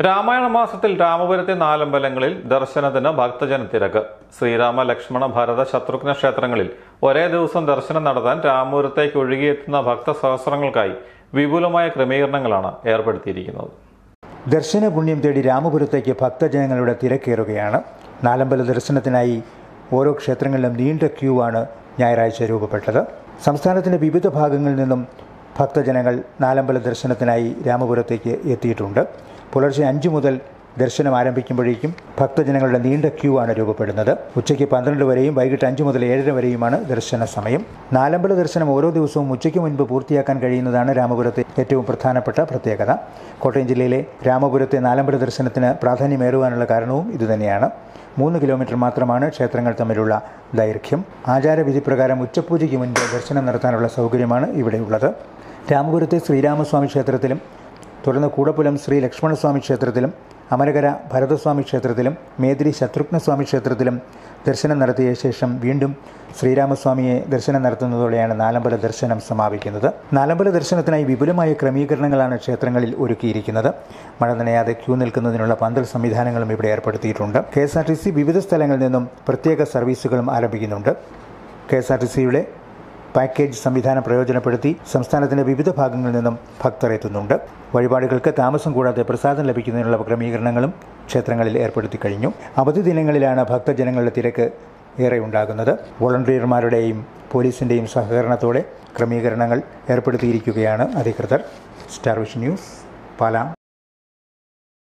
രാമായണ മാസത്തിൽ രാമപുരത്തെ നാലമ്പലങ്ങളിൽ ദർശനത്തിന് ഭക്തജന തിരക്ക് ശ്രീരാമ ലക്ഷ്മണ ഭരത ശത്രുഘ്ന ക്ഷേത്രങ്ങളിൽ ഒരേ ദിവസം ദർശനം നടത്താൻ രാമപുരത്തേക്ക് ഒഴുകിയെത്തുന്ന ഭക്തസഹസ്രങ്ങൾക്കായി വിപുലമായ ക്രമീകരണങ്ങളാണ് ഏർപ്പെടുത്തിയിരിക്കുന്നത് ദർശന പുണ്യം തേടി രാമപുരത്തേക്ക് ഭക്തജനങ്ങളുടെ തിരക്കേറുകയാണ് നാലമ്പല ദർശനത്തിനായി ഓരോ ക്ഷേത്രങ്ങളിലും നീണ്ട ക്യൂ ആണ് ഞായറാഴ്ച രൂപപ്പെട്ടത് സംസ്ഥാനത്തിൻ്റെ വിവിധ ഭാഗങ്ങളിൽ നിന്നും ഭക്തജനങ്ങൾ നാലമ്പല ദർശനത്തിനായി രാമപുരത്തേക്ക് എത്തിയിട്ടുണ്ട് പുലർച്ചെ അഞ്ചു മുതൽ ദർശനം ആരംഭിക്കുമ്പോഴേക്കും ഭക്തജനങ്ങളുടെ നീണ്ട ക്യൂ ആണ് രൂപപ്പെടുന്നത് ഉച്ചയ്ക്ക് പന്ത്രണ്ട് വരെയും വൈകിട്ട് അഞ്ച് മുതൽ ഏഴര വരെയുമാണ് ദർശന സമയം നാലമ്പല ദർശനം ഓരോ ദിവസവും ഉച്ചയ്ക്ക് മുൻപ് പൂർത്തിയാക്കാൻ കഴിയുന്നതാണ് രാമപുരത്തെ ഏറ്റവും പ്രധാനപ്പെട്ട പ്രത്യേകത കോട്ടയം ജില്ലയിലെ രാമപുരത്തെ നാലമ്പല ദർശനത്തിന് പ്രാധാന്യമേറുവാനുള്ള കാരണവും ഇതുതന്നെയാണ് മൂന്ന് കിലോമീറ്റർ മാത്രമാണ് ക്ഷേത്രങ്ങൾ തമ്മിലുള്ള ദൈർഘ്യം ആചാരവിധി പ്രകാരം ഉച്ചപൂജയ്ക്ക് മുൻപ് ദർശനം നടത്താനുള്ള സൗകര്യമാണ് ഇവിടെയുള്ളത് രാമപുരത്തെ ശ്രീരാമസ്വാമി ക്ഷേത്രത്തിലും തുടർന്ന് കൂടപ്പുലം ശ്രീ ലക്ഷ്മണസ്വാമി ക്ഷേത്രത്തിലും അമരകര ഭരതസ്വാമി ക്ഷേത്രത്തിലും മേതിരി ശത്രുഘ്നസ്വാമി ക്ഷേത്രത്തിലും ദർശനം നടത്തിയ ശേഷം വീണ്ടും ശ്രീരാമസ്വാമിയെ ദർശനം നടത്തുന്നതോടെയാണ് നാലമ്പല ദർശനം സമാപിക്കുന്നത് നാലമ്പല ദർശനത്തിനായി വിപുലമായ ക്രമീകരണങ്ങളാണ് ക്ഷേത്രങ്ങളിൽ ഒരുക്കിയിരിക്കുന്നത് മഴ നനയാതെ ക്യൂ നിൽക്കുന്നതിനുള്ള പന്തൽ സംവിധാനങ്ങളും ഇവിടെ ഏർപ്പെടുത്തിയിട്ടുണ്ട് K S R T C വിവിധ സ്ഥലങ്ങളിൽ നിന്നും പ്രത്യേക സർവീസുകളും ആരംഭിക്കുന്നുണ്ട് കെ എസ് ആർ ടി സിയുടെ പാക്കേജ് സംവിധാനം പ്രയോജനപ്പെടുത്തി സംസ്ഥാനത്തിന്റെ വിവിധ ഭാഗങ്ങളിൽ നിന്നും ഭക്തർ എത്തുന്നുണ്ട് വഴിപാടുകൾക്ക് താമസം കൂടാതെ പ്രസാദം ലഭിക്കുന്നതിനുള്ള ക്രമീകരണങ്ങളും ക്ഷേത്രങ്ങളിൽ ഏർപ്പെടുത്തി കഴിഞ്ഞു അവധി ദിനങ്ങളിലാണ് ഭക്തജനങ്ങളുടെ തിരക്ക് ഏറെ ഉണ്ടാകുന്നത് വോളണ്ടിയർമാരുടെയും പോലീസിൻ്റെയും സഹകരണത്തോടെ ക്രമീകരണങ്ങൾ ഏർപ്പെടുത്തിയിരിക്കുകയാണ് അധികൃതർ സ്റ്റാർ വിഷൻ ന്യൂസ് പാലാ